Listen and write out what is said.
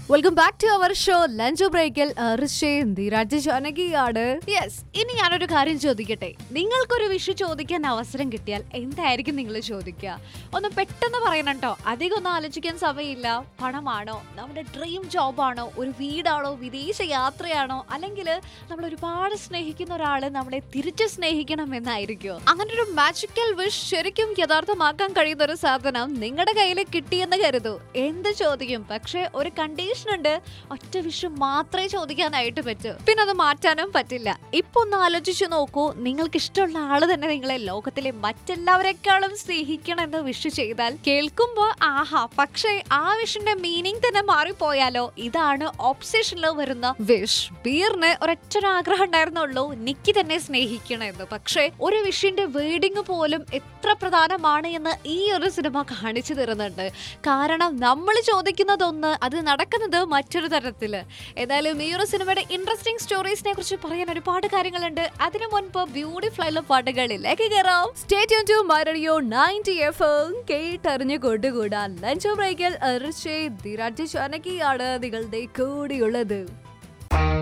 welcome back to our show lunch ബ്രേക്കിൽ ഋഷയും Dheeraj ജാനകിയാണ് yes ഇനി ഞാനൊരു കാര്യം ചോദിക്കട്ടെ നിങ്ങൾക്കൊരു വിഷു ചോദിക്കാൻ അവസരം കിട്ടിയാൽ എന്തായിരിക്കും നിങ്ങൾ ചോദിക്കുക ഒന്ന് പെട്ടെന്ന് പറയണം കേട്ടോ അധികം ഒന്നും ആലോചിക്കാൻ സമയമില്ല പണമാണോ നമ്മുടെ ഡ്രീം ജോബാണോ ഒരു വീടാണോ വിദേശ യാത്രയാണോ അല്ലെങ്കിൽ നമ്മൾ ഒരുപാട് സ്നേഹിക്കുന്ന ഒരാള് നമ്മളെ തിരിച്ച് സ്നേഹിക്കണം എന്നായിരിക്കുമോ അങ്ങനെ ഒരു മാജിക്കൽ വിഷ് ശരിക്കും യഥാർത്ഥമാക്കാൻ കഴിയുന്ന ഒരു സാധനം നിങ്ങളുടെ കയ്യിൽ കിട്ടിയെന്ന് കരുതൂ എന്ത് ചോദിക്കും പക്ഷെ ഒരു കണ്ടീഷൻ ഉണ്ട് ഒറ്റ വിഷു മാത്രമേ ചോദിക്കാനായിട്ട് പറ്റൂ പിന്നെ അത് മാറ്റാനും പറ്റില്ല ഇപ്പൊ ഒന്ന് ആലോചിച്ചു നോക്കൂ നിങ്ങൾക്ക് ഇഷ്ടമുള്ള ആള് തന്നെ നിങ്ങളെ ലോകത്തിലെ മറ്റെല്ലാവരെക്കാളും സ്നേഹിക്കണം എന്ന് വിഷു ചെയ്താൽ കേൾക്കുമ്പോ ആഹാ പക്ഷേ ആ വിഷിന്റെ മീനിങ് തന്നെ മാറിപ്പോയാലോ ഇതാണ് ഓപ്സേഷനിൽ വരുന്ന വിഷ് ബീറിന് ഒരൊറ്റ ആഗ്രഹം ഉണ്ടായിരുന്നുള്ളൂ നിക്കി തന്നെ സ്നേഹിക്കണമെന്ന് പക്ഷേ ഒരു വിഷിന്റെ വേഡിങ് പോലും എത്ര പ്രധാനമാണ് എന്ന് ഈ ഒരു സിനിമ കാണിച്ചു തരുന്നുണ്ട് കാരണം നമ്മൾ ചോദിക്കുന്നതൊന്ന് അത് നടക്കുന്നത് മറ്റൊരു തരത്തില് ഏതായാലും ഈ ഒരു സിനിമയുടെ ഇൻട്രസ്റ്റിംഗ് സ്റ്റോറീസിനെ കുറിച്ച് പറയാൻ ഒരുപാട് കാര്യങ്ങളുണ്ട് അതിനു മുൻപ് ബ്യൂട്ടിഫുൾ ആയിട്ടുള്ള പാട്ടുകളിലേക്ക് കയറാം സ്റ്റേറ്റ് ടു മരടിയോ നയൻറ്റി എഫ് കേട്ടറിഞ്ഞു കൊണ്ടുകൂടാൻ ലഞ്ച് ബ്രേക്കിൽ ഋഷി ധിരാജ് ചാനകിയാണ് നിങ്ങളുടെ കൂടിയുള്ളത്